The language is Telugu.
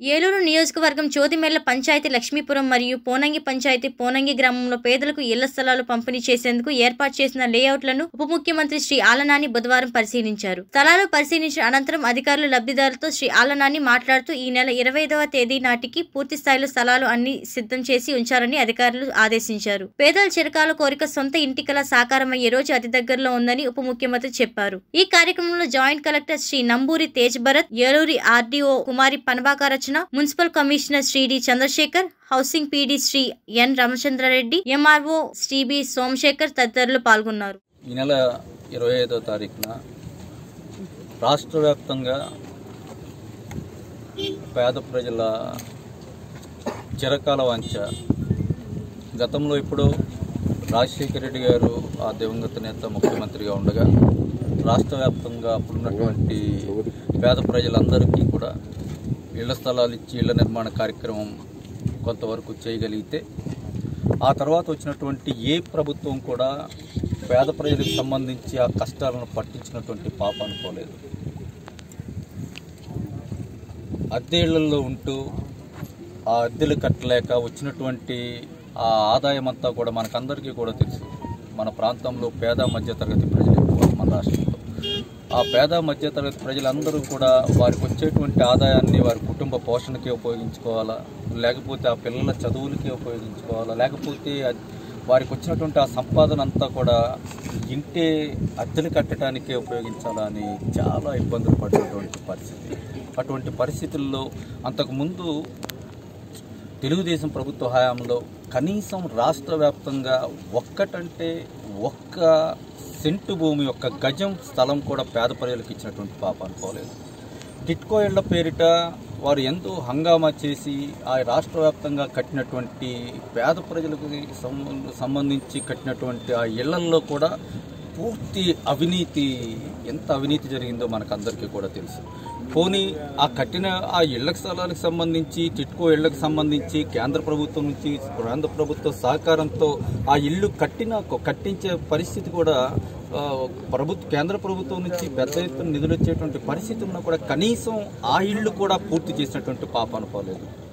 ఏలూరు నియోజకవర్గం చోదిమెల్ల పంచాయతీ లక్ష్మీపురం మరియు పోనంగి పంచాయతీ పోనంగి గ్రామంలో పేదలకు ఇళ్ల స్థలాలు పంపిణీ చేసేందుకు ఏర్పాటు చేసిన లేఅవుట్లను ఉప ముఖ్యమంత్రి శ్రీ ఆలనాని బుధవారం పరిశీలించారు స్థలాలు పరిశీలించిన అనంతరం అధికారులు లబ్ధిదారులతో శ్రీ ఆలనాని మాట్లాడుతూ ఈ నెల ఇరవై ఐదవ తేదీ నాటికి పూర్తి స్థాయిలో స్థలాలు అన్ని సిద్ధం చేసి ఉంచాలని అధికారులు ఆదేశించారు పేదల చిరకాల కోరిక సొంత ఇంటి కల సాకారమయ్యే రోజు అతి దగ్గరలో ఉందని ఉప ముఖ్యమంత్రి చెప్పారు ఈ కార్యక్రమంలో joint collector Shri Namburi Tej Bharath Eluri RDO Kumari Panabaka Rachana municipal commissioner Shri D Chandrasekhar housing PD Shri N Ramachandra Reddy MRO Shri B Somasekhar తదితరులు పాల్గొన్నారు ఈ నెల ఇరవై ఐదో తారీఖున రాష్ట్ర వ్యాప్తంగా పేద ప్రజల చిరకాల వాంఛ గతంలో ఇప్పుడు రాజశేఖర రెడ్డి గారు ఆ దివంగత నేత ముఖ్యమంత్రిగా ఉండగా రాష్ట్ర వ్యాప్తంగా అప్పుడున్నటువంటి పేద ప్రజలందరికీ కూడా ఇళ్ల స్థలాలు ఇచ్చి ఇళ్ల నిర్మాణ కార్యక్రమం కొంతవరకు చేయగలిగితే ఆ తర్వాత వచ్చినటువంటి ఏ ప్రభుత్వం కూడా పేద ప్రజలకు సంబంధించి ఆ కష్టాలను పట్టించినటువంటి పాప అనుకోలేదు అద్దె ఇళ్లలో ఉంటూ ఆ అద్దెలు కట్టలేక వచ్చినటువంటి ఆ ఆదాయం అంతా కూడా మనకందరికీ కూడా తెలుసు మన ప్రాంతంలో పేద మధ్యతరగతి ప్రజలు ఎక్కువ మన రాష్ట్రంలో ఆ పేద మధ్యతరగతి ప్రజలందరూ కూడా వారికి వచ్చేటువంటి ఆదాయాన్ని వారి కుటుంబ పోషణకి ఉపయోగించుకోవాలా లేకపోతే ఆ పిల్లల చదువులకి ఉపయోగించుకోవాలా లేకపోతే అ- వారికి వచ్చినటువంటి ఆ సంపాదన అంతా కూడా ఇంటే అద్దెలు కట్టడానికే ఉపయోగించాలా అని చాలా ఇబ్బందులు పడేటువంటి పరిస్థితి అటువంటి పరిస్థితుల్లో అంతకుముందు తెలుగుదేశం ప్రభుత్వ హయాంలో కనీసం రాష్ట్ర వ్యాప్తంగా ఒక్కటంటే ఒక్క సెంటు భూమి ఒక్క గజం స్థలం కూడా పేద ప్రజలకు ఇచ్చినటువంటి పాప అనుకోలేదు టిట్కో ఇళ్ల పేరిట వారు ఎంతో హంగామా చేసి ఆ రాష్ట్ర వ్యాప్తంగా కట్టినటువంటి పేద ప్రజలకు సంబ- సంబంధించి కట్టినటువంటి ఆ ఇళ్లల్లో కూడా పూర్తి అవినీతి ఎంత అవినీతి జరిగిందో మనకందరికీ కూడా తెలుసు పోనీ ఆ కట్టిన ఆ ఇళ్ల స్థలాలకు సంబంధించి టిట్కో ఇళ్లకు సంబంధించి కేంద్ర ప్రభుత్వం నుంచి కేంద్ర ప్రభుత్వ సహకారంతో ఆ ఇల్లు కట్టిన కట్టించే పరిస్థితి కూడా ఆ, ప్రభుత్వ కేంద్ర ప్రభుత్వం నుంచి పెద్ద ఎత్తున నిధులు వచ్చేటువంటి పరిస్థితి ఉన్నా కూడా కనీసం ఆ ఇల్లు కూడా పూర్తి చేసినటువంటి పాప అనుకోలేదు